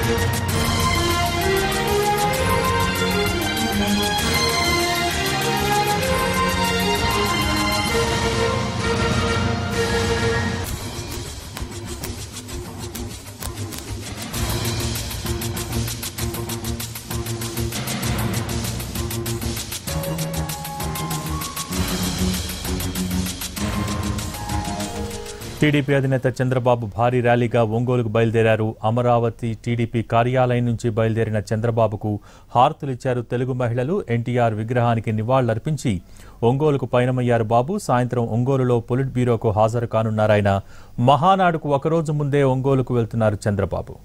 TDP అధినేత చంద్రబాబు భారీ ర్యాలీగా ఒంగోలుకు బయలుదేరారు అమరావతి టీడీపీ కార్యాలయం నుంచి బయలుదేరిన చంద్రబాబుకు హారతులిచ్చారు తెలుగు మహిళలు ఎన్టీఆర్ విగ్రహానికి నివాళులర్పించి ఒంగోలుకు పయనమయ్యారు బాబు సాయంత్రం ఒంగోలులో పొలిట్ బ్యూరోకు హాజరు కానున్నారాయన మహానాడుకు ఒకరోజు ముందే ఒంగోలుకు వెళ్తున్నారు చంద్రబాబు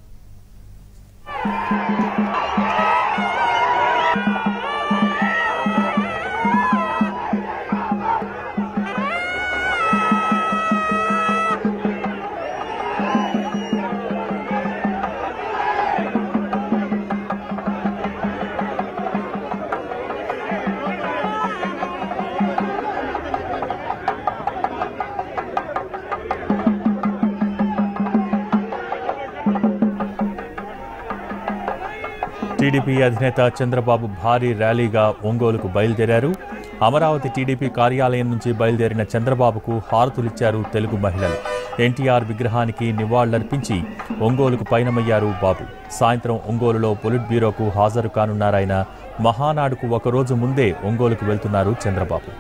టీడీపీ అధినేత చంద్రబాబు భారీ ర్యాలీగా ఒంగోలుకు బయలుదేరారు అమరావతి టీడీపీ కార్యాలయం నుంచి బయలుదేరిన చంద్రబాబుకు హారతులిచ్చారు తెలుగు మహిళలు ఎన్టీఆర్ విగ్రహానికి నివాళులర్పించి ఒంగోలుకు పయనమయ్యారు బాబు సాయంత్రం ఒంగోలులో పొలిట్ బ్యూరోకు హాజరు కానున్నారాయన మహానాడుకు ఒకరోజు ముందే ఒంగోలుకు వెళ్తున్నారు చంద్రబాబు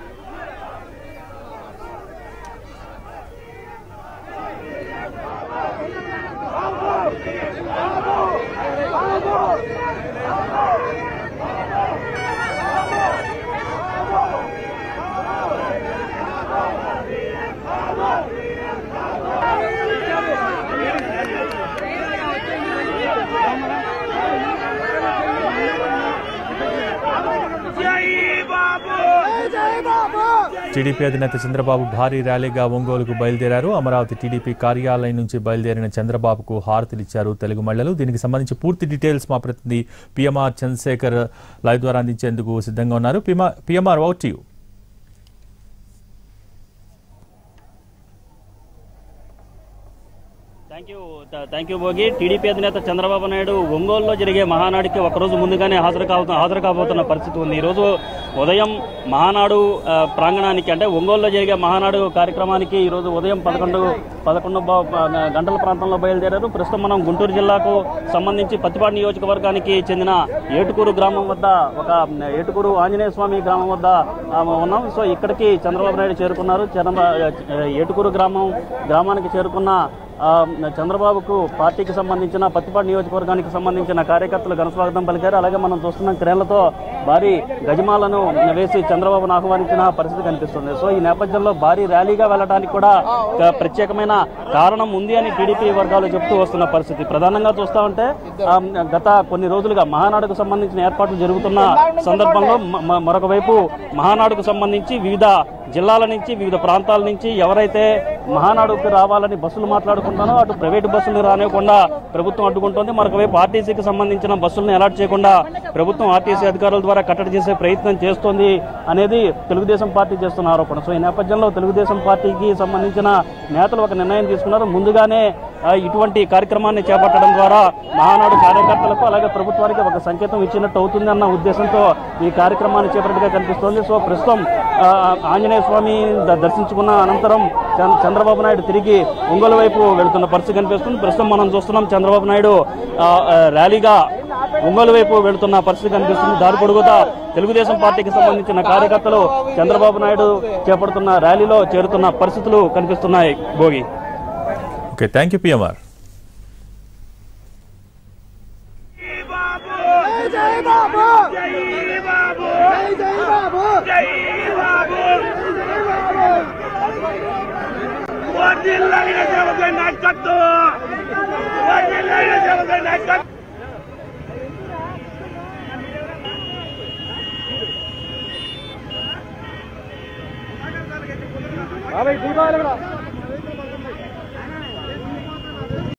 టీడీపీ అధినేత చంద్రబాబు భారీ ర్యాలీగా ఒంగోలుకు బయలుదేరారు అమరావతి టీడీపీ కార్యాలయం నుంచి బయలుదేరిన చంద్రబాబుకు హారతులిచ్చారు తెలుగు మహిళలు దీనికి సంబంధించి పూర్తి డీటెయిల్స్ మా ప్రతినిధి పిఎంఆర్ చంద్రశేఖర్ లైవ్ ద్వారా అందించేందుకు సిద్ధంగా ఉన్నారు PMR out you thank you thank you Bhogi TDP అధినేత చంద్రబాబు నాయుడు ఒంగోలులో జరిగే మహానాడుకి ఒకరోజు ముందుగానే హాజరు కాబోతున్న హాజరు కాబోతున్న పరిస్థితి ఉంది ఈరోజు ఉదయం మహానాడు ఆ, ప్రాంగణానికి అంటే ఒంగోలులో జరిగే మహానాడు కార్యక్రమానికి ఈరోజు ఉదయం పదకొండు పదకొండు బా- ఆ, గంటల ప్రాంతంలో బయలుదేరారు ప్రస్తుతం మనం గుంటూరు జిల్లాకు సంబంధించి పత్తిపాడు నియోజకవర్గానికి చెందిన ఏటుకూరు గ్రామం వద్ద ఒక ఏటుకూరు ఆంజనేయ స్వామి గ్రామం వద్ద ఆ, ఉన్నాం సో ఇక్కడికి చంద్రబాబు నాయుడు చేరుకున్నారు చంద్రబా- ఏటుకూరు గ్రామం గ్రామానికి చేరుకున్న ఆ, చంద్రబాబుకు పార్టీకి సంబంధించిన పత్తిపాడు నియోజకవర్గానికి సంబంధించిన కార్యకర్తలు ఘనస్వాగతం పలికారు అలాగే మనం చూస్తున్న క్రేన్లతో భారీ గజమాలను వేసి చంద్రబాబును ఆహ్వానించిన పరిస్థితి కనిపిస్తుంది సో ఈ నేపథ్యంలో భారీ ర్యాలీగా వెళ్ళడానికి కూడా ఒక ప్రత్యేకమైన కారణం ఉంది అని టీడీపీ వర్గాలు చెప్తూ వస్తున్న పరిస్థితి ప్రధానంగా చూస్తా ఉంటే ఆ, గత కొన్ని రోజులుగా మహానాడుకు సంబంధించిన ఏర్పాట్లు జరుగుతున్న సందర్భంలో మ- మ- మరొక వైపు మహానాడుకు సంబంధించి వివిధ జిల్లాల నుంచి వివిధ ప్రాంతాల నుంచి ఎవరైతే మహానాడుకు రావాలని బస్సులు మాట్లాడుకుంటానో అటు ప్రైవేటు బస్సులు రానివ్వకుండా ప్రభుత్వం అడ్డుకుంటోంది మరొక వైపు ఆర్టీసీకి సంబంధించిన బస్సులను అలాట్ చేయకుండా ప్రభుత్వం ఆర్టీసీ అధికారుల ద్వారా కట్టడి చేసే ప్రయత్నం చేస్తోంది అనేది తెలుగుదేశం పార్టీ చేస్తున్న ఆరోపణ సో ఈ నేపథ్యంలో తెలుగుదేశం పార్టీకి సంబంధించిన నేతలు ఒక నిర్ణయం తీసుకున్నారు ముందుగానే ఆ, ఇటువంటి కార్యక్రమాన్ని చేపట్టడం ద్వారా మహానాడు కార్యకర్తలకు అలాగే ప్రభుత్వానికి ఒక సంకేతం ఇచ్చినట్టు అవుతుంది అన్న ఉద్దేశంతో ఈ కార్యక్రమాన్ని చేపట్టగా కనిపిస్తోంది సో ప్రస్తుతం ఆ, ఆంజనేయ స్వామి ద- దర్శించుకున్న అనంతరం చంద్ర- చంద్రబాబు నాయుడు తిరిగి ఒంగోలు వైపు వెళ్తున్న పరిస్థితి కనిపిస్తుంది ప్రస్తుతం మనం చూస్తున్నాం చంద్రబాబు నాయుడు ఆ, ఆ, ర్యాలీగా ఒంగోలు వైపు వెళ్తున్న పరిస్థితి కనిపిస్తుంది దారి పొడుగుతా తెలుగుదేశం పార్టీకి సంబంధించిన కార్యకర్తలు చంద్రబాబు నాయుడు చేపడుతున్న ర్యాలీలో చేరుతున్న పరిస్థితులు కనిపిస్తున్నాయి Bhogi okay thank you PMR జై బాబు జై బాబు జై బాబు జై బాబు వదిలైన సేవకు నాయకత్వం వదిలైన సేవకు నాయకత్వం బాబాయ్ దీపావళి కూడా